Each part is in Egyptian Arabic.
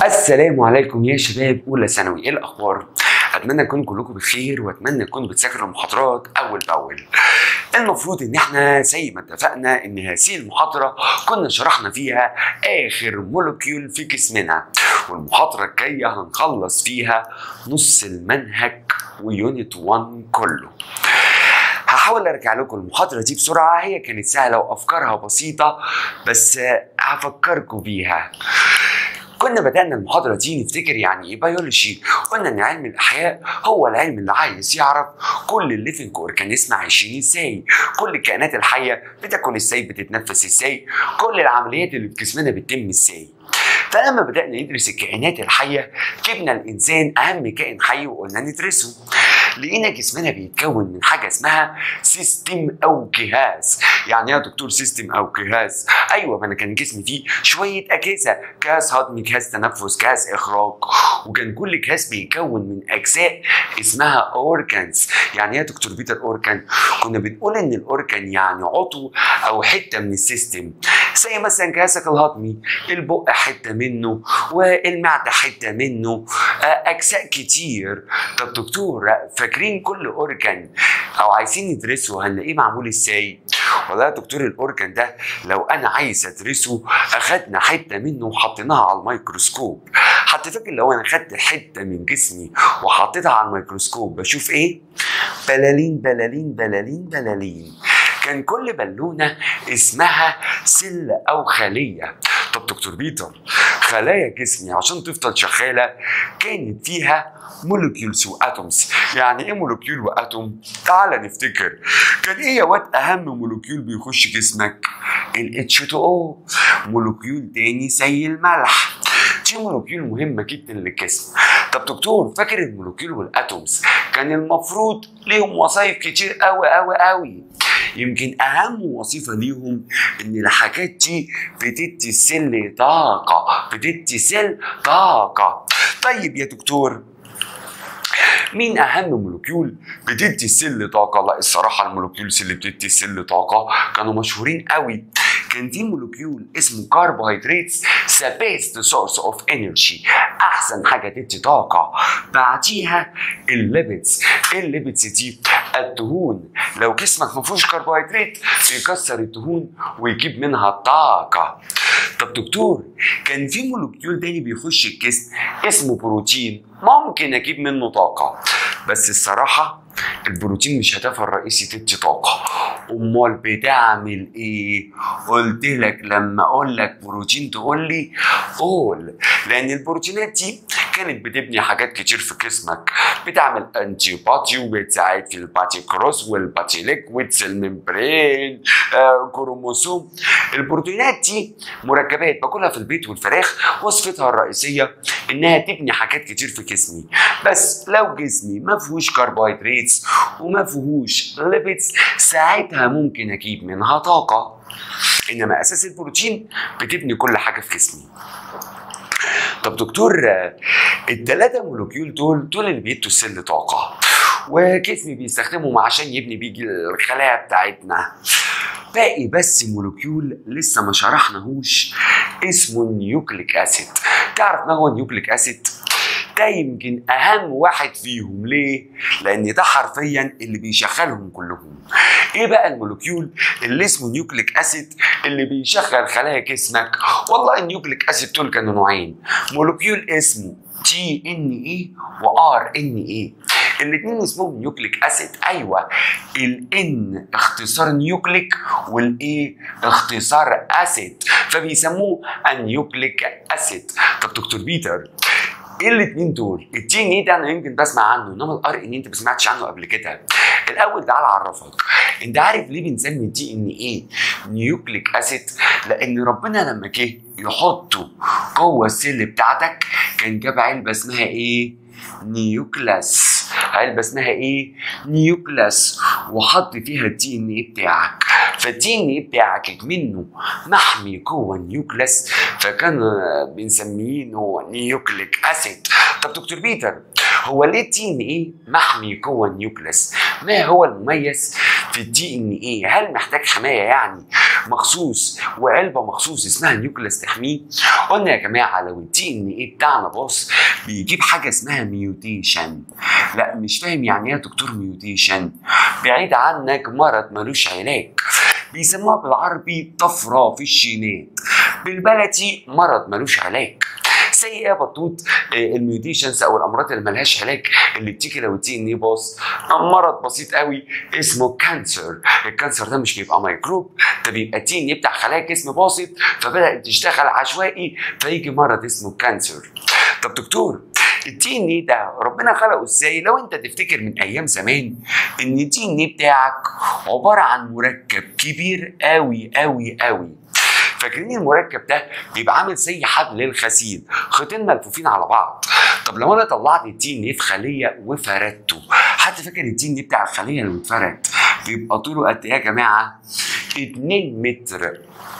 السلام عليكم يا شباب اولى ثانوي ايه الاخبار اتمنى تكونوا كلكم بخير واتمنى تكونوا بتذاكروا المحاضرات اول باول المفروض ان احنا زي ما اتفقنا ان هذه المحاضره كنا شرحنا فيها اخر مولكيول في جسمنا والمحاضره الجايه هنخلص فيها نص المنهج ويونت 1 كله هحاول ارجع لكم المحاضره دي بسرعه هي كانت سهله وافكارها بسيطه بس هفكركم بيها كنا بدأنا المحاضرة دي نفتكر يعني ايه بيولوجي قلنا ان علم الاحياء هو العلم اللي عايز يعرف كل الليفنج اورجانيزم عايشين ازاي كل الكائنات الحية بتاكل ازاي بتتنفس ازاي كل العمليات اللي في جسمنا بتتم ازاي فلما بدأنا ندرس الكائنات الحية جبنا الإنسان أهم كائن حي وقلنا ندرسه لقينا جسمنا بيتكون من حاجة اسمها سيستم أو جهاز يعني يا دكتور سيستم أو جهاز أيوة ما أنا كان جسمي فيه شوية أجهزة جهاز هضمي جهاز تنفس جهاز إخراج وكان كل جهاز بيتكون من أجزاء اسمها أورجانز يعني يا دكتور بيتر أورجان كنا بنقول إن الأورجان يعني عضو أو حتة من السيستم زي مثلا جهازك الهضمي البق حته منه والمعده حته منه اجزاء كتير طب دكتور فاكرين كل اورجان او عايزين ندرسه هنلاقيه معمول ازاي والله يا دكتور الاورجان ده لو انا عايز ادرسه اخدنا حته منه وحطيناها على الميكروسكوب حتى فاكر لو انا خدت حته من جسمي وحطيتها على الميكروسكوب بشوف ايه بلالين بلالين بلالين بلالين كان كل بالونه اسمها سل او خليه طب دكتور بيتر خلايا جسمي عشان تفضل شغاله كانت فيها مولكيولز واتومز يعني ايه مولكيول واتوم تعال نفتكر كان ايه يا واد اهم مولكيول بيخش جسمك ال H2O مولكيول تاني زي الملح دي مولكيول مهمة جدا للجسم طب دكتور فاكر المولكيول والاتومز كان المفروض ليهم وظائف كتير قوي قوي قوي يمكن اهم وظيفه ليهم ان الحاجات دي بتدي السل طاقه بتدي سل طاقه طيب يا دكتور مين اهم مولكيول بتدي السل طاقه لا الصراحه المولكيولز اللي بتدي السل طاقه كانوا مشهورين قوي كان في مولكيول اسمه كربوهيدراتس ذا بيست سورس اوف انرجي احسن حاجه تدي طاقه بعديها الليبيدز الليبيدز دي الدهون لو جسمك ما فيهوش كربوهيدرات بيكسر الدهون ويجيب منها الطاقه طب دكتور كان في مولكيول تاني بيخش الجسم اسمه بروتين ممكن اجيب منه طاقه بس الصراحه البروتين مش هدفها الرئيسي تدي طاقه امال بتعمل ايه قلت لك لما اقول لك بروتين تقول لي قول لان البروتينات دي كانت بتبني حاجات كتير في جسمك بتعمل انتي باتي وبتساعد في الباتي كروس والباتي ليكويدز الممبرين آه كروموسوم البروتينات دي مركبات باكلها في البيت والفراخ وظيفتها الرئيسيه انها تبني حاجات كتير في جسمي بس لو جسمي ما فيهوش كربوهيدرات وما فيهوش ليبيدز ساعتها ممكن اجيب منها طاقه انما اساس البروتين بتبني كل حاجه في جسمي طب دكتور الثلاثه مولكيول دول دول اللي بيدوا السل طاقه وجسمي بيستخدمهم عشان يبني بيه الخلايا بتاعتنا باقي بس مولكيول لسه ما شرحناهوش اسمه النيوكليك اسيد تعرف ما هو النيوكليك اسيد ده يمكن اهم واحد فيهم ليه لان ده حرفيا اللي بيشغلهم كلهم ايه بقى المولكيول اللي اسمه نيوكليك اسيد اللي بيشغل خلايا جسمك والله النيوكليك اسيد دول كانوا نوعين مولكيول اسمه تي ان اي وار ان اي الاثنين اسمهم نيوكليك اسيد ايوه الان اختصار نيوكليك والاي اختصار اسيد فبيسموه النيوكليك اسيد طب دكتور بيتر ايه الاثنين دول؟ التي ان اي ده انا يمكن بسمع عنه انما الار ان انت ما سمعتش عنه قبل كده. الاول تعالى اعرفك انت عارف ليه بنسمي التي ان اي نيوكليك اسيد؟ لان ربنا لما جه يحطه جوه السيل بتاعتك كان جاب علبه اسمها ايه؟ نيوكلاس علبه اسمها ايه؟ نيوكلاس وحط فيها الدي ان ايه بتاعك فالدي ان ايه بتاعك منه محمي جوه النيوكلاس فكان بنسمينه نيوكليك اسيد طب دكتور بيتر هو ليه الدي ان ايه محمي جوه النيوكلاس؟ ما هو المميز في الدي ان ايه هل محتاج حمايه يعني مخصوص وعلبه مخصوص اسمها نيوكليس تحميه قلنا يا جماعه لو الدي ان ايه بتاعنا باص بيجيب حاجه اسمها ميوتيشن لا مش فاهم يعني ايه يا دكتور ميوتيشن بعيد عنك مرض ملوش علاج بيسموها بالعربي طفره في الجينات بالبلدي مرض ملوش علاج زي ايه يا بطوط آه، الميوتيشنز او الامراض اللي ملهاش علاج اللي بتيجي لو الدي ان ايه باص مرض بسيط قوي اسمه كانسر الكانسر ده مش بيبقى ميكروب ده بيبقى دي ان ايه بتاع خلايا جسم باصت فبدات تشتغل عشوائي فيجي مرض اسمه كانسر طب دكتور الدي ان ايه ده ربنا خلقه ازاي لو انت تفتكر من ايام زمان ان الدي ان ايه بتاعك عباره عن مركب كبير قوي قوي قوي فاكرين المركب ده بيبقى عامل زي حبل الغسيل خيطين ملفوفين على بعض طب لو انا طلعت الدي ان ايه في خليه وفردته حد فاكر الدي ان ايه بتاع الخليه اللي اتفرد بيبقى طوله قد ايه يا جماعه 2 متر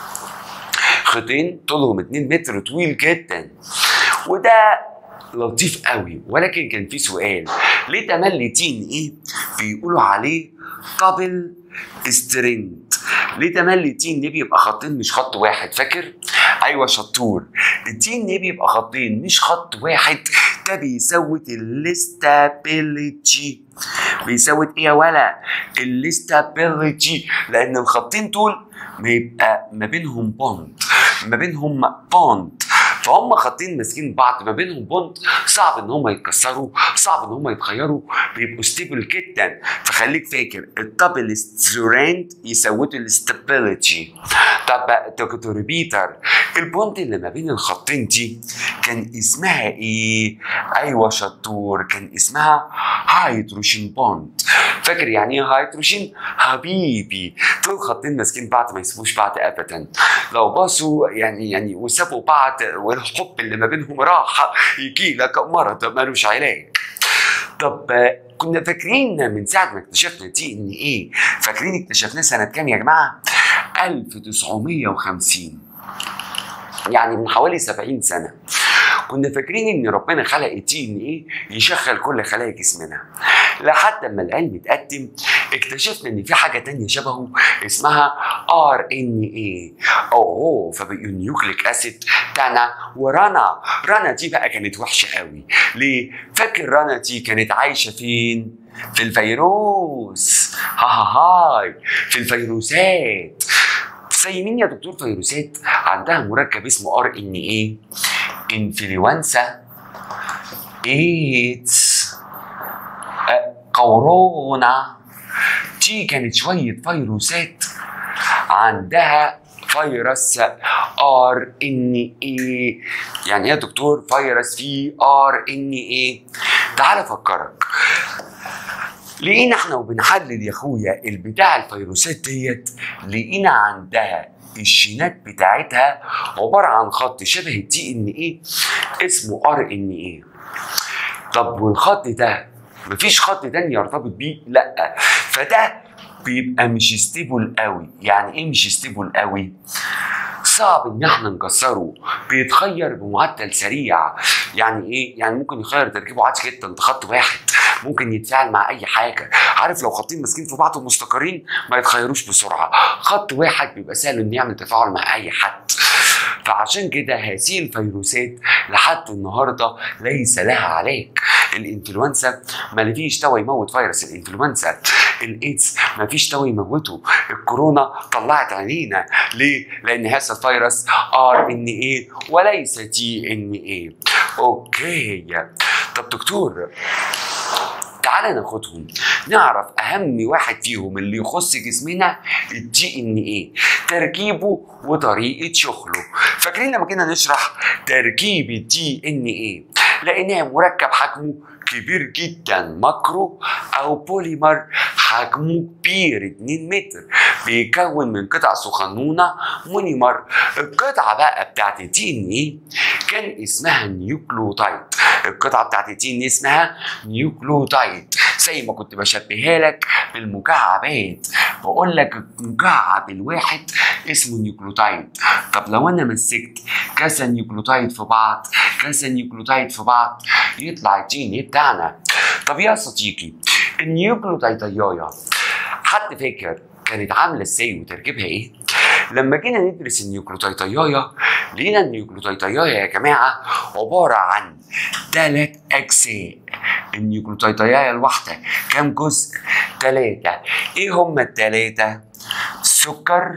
خيطين طولهم 2 متر طويل جدا وده لطيف قوي ولكن كان في سؤال ليه تملي تي ان ايه بيقولوا عليه دبل سترينج ليه تملي تي ان ايه بيبقى خطين مش خط واحد فاكر ايوه شطور التي ان ايه بيبقى خطين مش خط واحد ده بيسوت الاستابيليتي بيسوت ايه يا ولا الاستابيليتي لان الخطين دول ما يبقى ما بينهم بوند ما بينهم بوند فهم خطين ماسكين بعض ما بينهم بوند صعب ان هم يتكسروا صعب ان هم يتغيروا بيبقوا ستيبل جدا فخليك فاكر الدبل ستريند يسوتوا الاستابيليتي طب دكتور بيتر البوند اللي ما بين الخطين دي كان اسمها ايه؟ ايوه شطور كان اسمها هيدروجين بوند فاكر يعني ايه هيدروجين؟ حبيبي دول خطين ماسكين بعض ما يسيبوش بعض ابدا لو باصوا يعني يعني وسابوا بعض والحب اللي ما بينهم راح يجي لك مرض ملوش علاج طب آه، كنا فاكرين من ساعه ما اكتشفنا دي ان ايه فاكرين اكتشفناه سنه كام يا جماعه 1950 يعني من حوالي 70 سنه كنا فاكرين ان ربنا خلق الدي ان ايه يشغل كل خلايا جسمنا لحد ما العلم اتقدم اكتشفنا ان في حاجه تانية شبهه اسمها ار ان اي اوه فبقوا نيوكليك اسيد تانا ورانا رانا دي بقى كانت وحشه قوي ليه فاكر رانا دي كانت عايشه فين في الفيروس ها ها هاي في الفيروسات زي مين يا دكتور فيروسات عندها مركب اسمه ار ان ايه انفلونزا ايدز آه، كورونا دي كانت شوية فيروسات عندها فيروس ار ان اي يعني ايه يا دكتور فيروس فيه ار ان اي تعال افكرك لقينا احنا وبنحلل يا اخويا البتاع الفيروسات ديت لقينا عندها الجينات بتاعتها عباره عن خط شبه الدي ان ايه اسمه ار ان ايه طب والخط ده مفيش خط تاني يرتبط بيه لا فده بيبقى مش ستيبل قوي يعني ايه مش ستيبل قوي صعب ان احنا نكسره بيتغير بمعدل سريع يعني ايه يعني ممكن يغير تركيبه عادي جدا ده خط واحد ممكن يتفاعل مع اي حاجه عارف لو خطين ماسكين في بعض ومستقرين ما يتغيروش بسرعه خط واحد بيبقى سهل انه يعمل تفاعل مع اي حد فعشان كده هذه الفيروسات لحد النهارده ليس لها علاج الانفلونزا ما فيش دواء يموت فيروس الانفلونزا الايدز ما فيش دواء يموته الكورونا طلعت عينينا ليه لان هذا الفيروس ار ان ايه وليس تي ان ايه اوكي طب دكتور تعالى ناخدهم نعرف اهم واحد فيهم اللي يخص جسمنا الدي ان ايه تركيبه وطريقه شغله فاكرين لما كنا نشرح تركيب الدي ان ايه لقيناه مركب حجمه كبير جدا ماكرو او بوليمر حجمه كبير 2 متر بيكون من قطع صغنونه مونيمر القطعه بقى بتاعت الدي ان ايه كان اسمها نيوكليوتايد القطعه بتاعت الدي ان ايه اسمها نيوكليوتايد زي ما كنت بشبهها لك بالمكعبات بقول لك المكعب الواحد اسمه نيوكليوتايد طب لو انا مسكت كذا نيوكليوتايد في بعض كذا نيوكليوتايد في بعض يطلع الدي ان ايه بتاعنا طب يا صديقي النيوكليوتايدايا حد فاكر كانت عامله ازاي وتركيبها ايه لما جينا ندرس النيوكليوتيدايا لقينا النيوكليوتيدايا يا جماعه عباره عن ثلاث اجزاء النيوكليوتيدايا الواحده كام جزء ثلاثه ايه هم الثلاثه سكر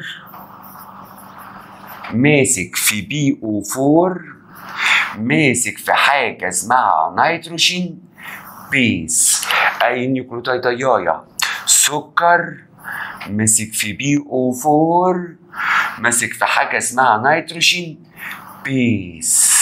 ماسك في بي او 4 ماسك في حاجه اسمها نيتروجين بيس اي نيوكليوتيدايا سكر ماسك في بي او 4 ماسك في حاجه اسمها نيتروجين بيس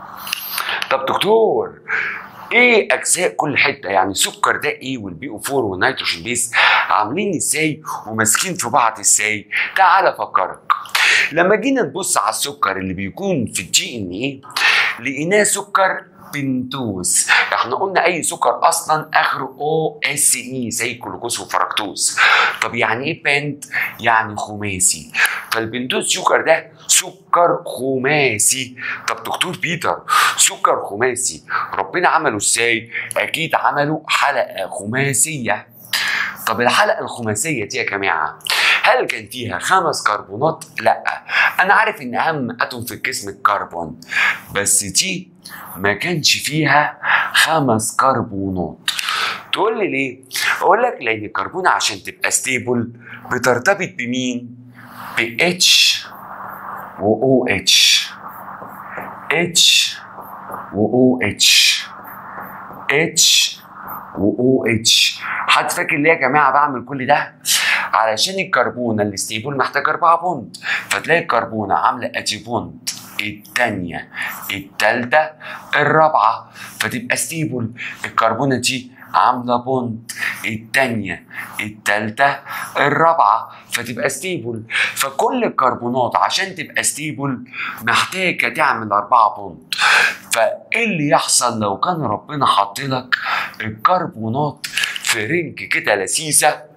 طب دكتور ايه اجزاء كل حته يعني سكر ده ايه والبي او 4 والنيتروجين بيس عاملين ازاي وماسكين في بعض ازاي تعال افكرك لما جينا نبص على السكر اللي بيكون في الدي ان ايه لقيناه سكر بنتوز احنا قلنا اي سكر اصلا اخره او اس اي زي الجلوكوز وفركتوز طب يعني ايه بنت يعني خماسي فالبنتوز سكر ده سكر خماسي طب دكتور بيتر سكر خماسي ربنا عمله ازاي اكيد عمله حلقه خماسيه طب الحلقه الخماسيه دي يا جماعه هل كان فيها خمس كربونات؟ لا انا عارف ان اهم اتوم في الجسم الكربون بس دي ما كانش فيها خمس كربونات تقول لي ليه؟ اقول لك لان الكربون عشان تبقى ستيبل بترتبط بمين؟ ب اتش و او اتش اتش و او اتش اتش و او اتش حد فاكر ليه يا جماعه بعمل كل ده؟ علشان الكربونة الستيبل محتاج أربعة بوند فتلاقي الكربونة عاملة أدي بوند التانية التالتة الرابعة فتبقى ستيبل الكربونة دي عاملة بوند التانية التالتة الرابعة فتبقى ستيبل فكل الكربونات عشان تبقى ستيبل محتاجة تعمل أربعة بوند فإيه اللي يحصل لو كان ربنا حط لك الكربونات في رنج كده لذيذة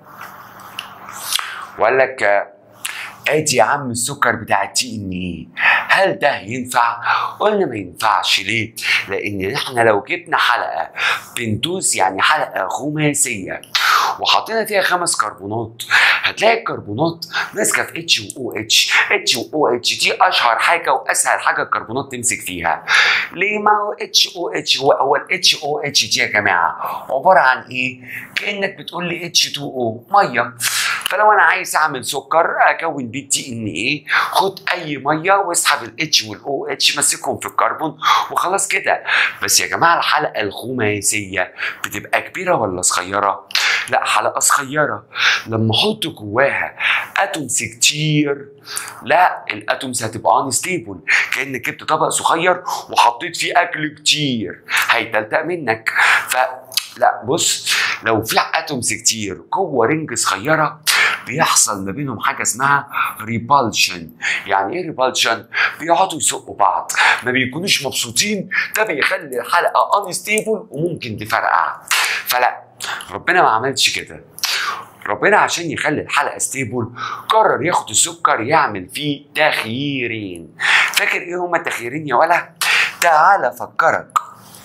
وقال لك ادي يا عم السكر بتاع التي ان ايه هل ده ينفع؟ قلنا ما ينفعش ليه؟ لان احنا لو جبنا حلقه بنتوز يعني حلقه خماسيه وحطينا فيها خمس كربونات هتلاقي الكربونات ماسكه في اتش و او اتش اتش و او اتش دي اشهر حاجه واسهل حاجه الكربونات تمسك فيها ليه ما هو اتش او اتش هو هو الاتش او اتش دي يا جماعه عباره عن ايه كانك بتقول لي اتش 2 او ميه فلو انا عايز اعمل سكر اكون بيه دي ان ايه خد اي ميه واسحب الاتش والاو اتش مسكهم في الكربون وخلاص كده بس يا جماعه الحلقه الخماسيه بتبقى كبيره ولا صغيره لا حلقه صغيره لما احط جواها اتومز كتير لا الاتومز هتبقى انستيبل كانك جبت طبق صغير وحطيت فيه اكل كتير هيتلتق منك ف لا بص لو في اتومز كتير جوه رنج صغيره بيحصل ما بينهم حاجه اسمها ريبالشن يعني ايه ريبالشن بيقعدوا يسقوا بعض ما بيكونوش مبسوطين ده بيخلي الحلقه انستيبل وممكن تفرقع فلا ربنا ما عملش كده ربنا عشان يخلي الحلقه ستيبل قرر ياخد السكر يعمل فيه تخييرين فاكر ايه هما التخييرين يا ولا تعال افكرك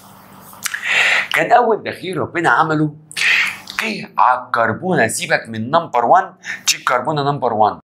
كان اول تخيير ربنا عمله جه على الكربونه سيبك من نمبر 1 دي الكربونه نمبر 1